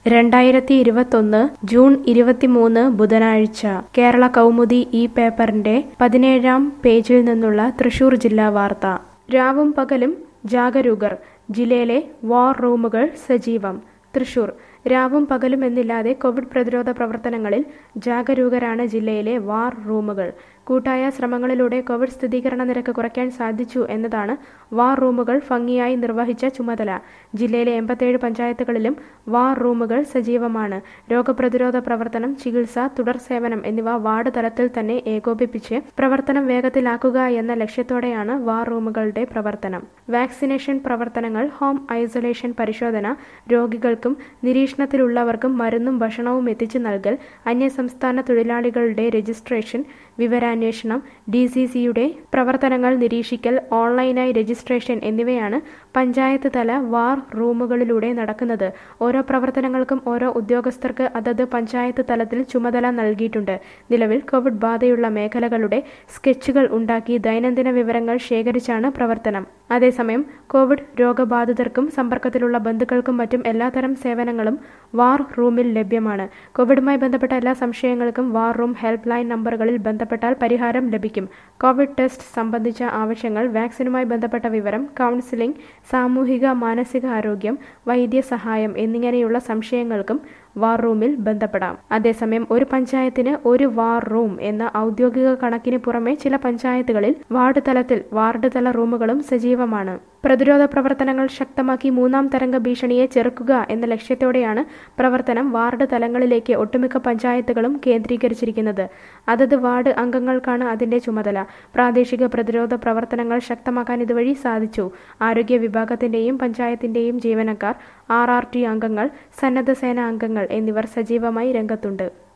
രണ്ടായിരത്തി ഇരുപത്തൊന്ന് ജൂൺ ഇരുപത്തിമൂന്ന് ബുധനാഴ്ച കേരള കൗമുദി ഈ പേപ്പറിന്റെ പതിനേഴാം പേജിൽ നിന്നുള്ള തൃശൂർ ജില്ലാ വാർത്ത രാവും പകലും ജാഗരൂകർ ജില്ലയിലെ വാർ റൂമുകൾ സജീവം തൃശൂർ രാവും പകലും എന്നില്ലാതെ കോവിഡ് പ്രതിരോധ പ്രവർത്തനങ്ങളിൽ ജാഗരൂകരാണ് ജില്ലയിലെ വാർ റൂമുകൾ കൂട്ടായ ശ്രമങ്ങളിലൂടെ കോവിഡ് സ്ഥിരീകരണ നിരക്ക് കുറയ്ക്കാൻ സാധിച്ചു എന്നതാണ് വാർ റൂമുകൾ ഭംഗിയായി നിർവഹിച്ച ചുമതല ജില്ലയിലെ എൺപത്തേഴ് പഞ്ചായത്തുകളിലും വാർ റൂമുകൾ സജീവമാണ് രോഗപ്രതിരോധ പ്രവർത്തനം ചികിത്സ തുടർ സേവനം എന്നിവ വാർഡ് തലത്തിൽ തന്നെ ഏകോപിപ്പിച്ച് പ്രവർത്തനം വേഗത്തിലാക്കുക എന്ന ലക്ഷ്യത്തോടെയാണ് വാർ റൂമുകളുടെ പ്രവർത്തനം വാക്സിനേഷൻ പ്രവർത്തനങ്ങൾ ഹോം ഐസൊലേഷൻ പരിശോധന രോഗികൾക്കും നിരീക്ഷണത്തിലുള്ളവർക്കും മരുന്നും ഭക്ഷണവും എത്തിച്ചു നൽകൽ അന്യസംസ്ഥാന തൊഴിലാളികളുടെ രജിസ്ട്രേഷൻ വിവരാന്വേഷണം ഡി സി സിയുടെ പ്രവർത്തനങ്ങൾ നിരീക്ഷിക്കൽ ഓൺലൈനായി രജിസ്ട്രേഷൻ എന്നിവയാണ് പഞ്ചായത്ത് തല വാർ റൂമുകളിലൂടെ നടക്കുന്നത് ഓരോ പ്രവർത്തനങ്ങൾക്കും ഓരോ ഉദ്യോഗസ്ഥർക്ക് അതത് പഞ്ചായത്ത് തലത്തിൽ ചുമതല നൽകിയിട്ടുണ്ട് നിലവിൽ കോവിഡ് ബാധയുള്ള മേഖലകളുടെ സ്കെച്ചുകൾ ഉണ്ടാക്കി ദൈനംദിന വിവരങ്ങൾ ശേഖരിച്ചാണ് പ്രവർത്തനം അതേസമയം കോവിഡ് രോഗബാധിതർക്കും സമ്പർക്കത്തിലുള്ള ബന്ധുക്കൾക്കും മറ്റും എല്ലാത്തരം സേവനങ്ങളും വാർ റൂമിൽ ലഭ്യമാണ് കോവിഡുമായി ബന്ധപ്പെട്ട എല്ലാ സംശയങ്ങൾക്കും വാർ റൂം ഹെൽപ്പ് ലൈൻ നമ്പറുകളിൽ ബന്ധപ്പെട്ടാൽ പരിഹാരം ലഭിക്കും കോവിഡ് ടെസ്റ്റ് സംബന്ധിച്ച ആവശ്യങ്ങൾ വാക്സിനുമായി ബന്ധപ്പെട്ട വിവരം കൗൺസിലിംഗ് സാമൂഹിക മാനസിക ആരോഗ്യം വൈദ്യസഹായം എന്നിങ്ങനെയുള്ള സംശയങ്ങൾക്കും വാർ റൂമിൽ ബന്ധപ്പെടാം അതേസമയം ഒരു പഞ്ചായത്തിന് ഒരു വാർ റൂം എന്ന ഔദ്യോഗിക കണക്കിന് പുറമെ ചില പഞ്ചായത്തുകളിൽ വാർഡ് തലത്തിൽ വാർഡ് തല റൂമുകളും സജീവമാണ് പ്രതിരോധ പ്രവർത്തനങ്ങൾ ശക്തമാക്കി മൂന്നാം തരംഗ ഭീഷണിയെ ചെറുക്കുക എന്ന ലക്ഷ്യത്തോടെയാണ് പ്രവർത്തനം വാർഡ് തലങ്ങളിലേക്ക് ഒട്ടുമിക്ക പഞ്ചായത്തുകളും കേന്ദ്രീകരിച്ചിരിക്കുന്നത് അതത് വാർഡ് അംഗങ്ങൾക്കാണ് അതിന്റെ ചുമതല പ്രാദേശിക പ്രതിരോധ പ്രവർത്തനങ്ങൾ ശക്തമാക്കാൻ ഇതുവഴി സാധിച്ചു ആരോഗ്യ വിഭാഗത്തിന്റെയും പഞ്ചായത്തിന്റെയും ജീവനക്കാർ ആർ ആർ ടി അംഗങ്ങൾ സന്നദ്ധ സേന അംഗങ്ങൾ എന്നിവർ സജീവമായി രംഗത്തുണ്ട്